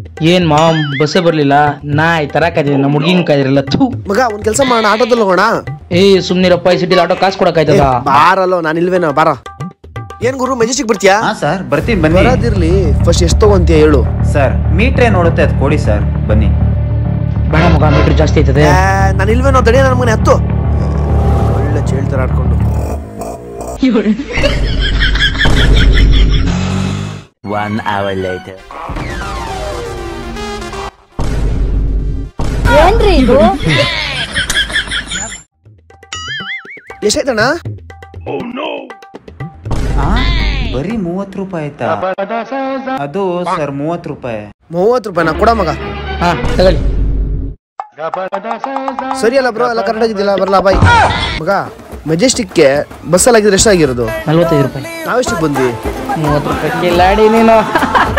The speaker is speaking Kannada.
ಏನ್ ಮಾಮ್ ಬಸ್ಸೇ ಬರ್ಲಿಲ್ಲ ನಾ ಈ ತರ ಕಾಯ್ತಿದ್ದೀನಿ ನಮ್ಮ ಹುಡುಗಿನ ಕಾಯ್ದಿರಲ್ಲ ಥೂ ಮಗ ಒಂದ್ ಕೆಲಸ ಮಾಡೋಣ ಆಟೋದಲ್ಲಿ ಹೋಗೋಣ ಏ ಸುಮ್ನಿರಪ್ಪ ಈ ಸಿಟಿಲಿ ಆಟೋ ಕಾಸು ಕೊಡಕ್ಕಾಯ್ತದ ಬಾರಲ್ಲೋ ನಾನು ಇಲ್ವೇನೋ ಬಾರ ಏನ್ ಗುರು ಮೆಜೆಸ್ಟಿಕ್ ಬರ್ತೀಯಾ ಹಾ ಸರ್ ಬರ್ತೀನಿ ಬನ್ನಿ ಬರೋದಿರ್ಲಿ ಫಸ್ಟ್ ಎಷ್ಟು ತಗೊಂತೀಯ ಹೇಳು ಸರ್ ಮೀಟ್ರೇ ನೋಡುತ್ತೆ ಅದು ಕೊಡಿ ಸರ್ ಬನ್ನಿ ಬೇಡ ಮಗ ಮೀಟರ್ ಜಾಸ್ತಿ ಆಯ್ತದೆ ನಾನು ಇಲ್ವೇನೋ ತಡಿಯ ನನ್ನ ಮನೆ ಹತ್ತು ಒಳ್ಳೆ ಚೇಳ್ತಾರ ಆಡ್ಕೊಂಡು ಏನ್ರಿ ಇದು ಎಷ್ಟಾಯ್ತಣ್ಣ ಹಾ ಬರೀ ಮೂವತ್ತು ರೂಪಾಯಿ ಆಯ್ತಾ ಅದು ಸರ್ ಮೂವತ್ತು ರೂಪಾಯಿ ಮೂವತ್ತು ರೂಪಾಯಿನ ಕೊಡ ಮಗ ಹಾ ತಗೊಳ್ಳಿ ಸರಿ ಅಲ್ಲ ಬ್ರೋ ಎಲ್ಲ ಕರೆಕ್ಟ್ ಆಗಿದ್ದಿಲ್ಲ ಬರಲ್ಲ ಬಾಯ್ ಮಗ ಮೆಜೆಸ್ಟಿಕ್ಗೆ ಬಸ್ಸಲ್ಲಿ ಆಗಿದ್ರೆ ಎಷ್ಟಾಗಿರೋದು ನಲ್ವತ್ತೈದು ರೂಪಾಯಿ ನಾವೆಷ್ಟಕ್ಕೆ ಬಂದ್ವಿ ಮೂವತ್ತು ರೂಪಾಯಿ ಕಿಲಾಡಿ ನೀನು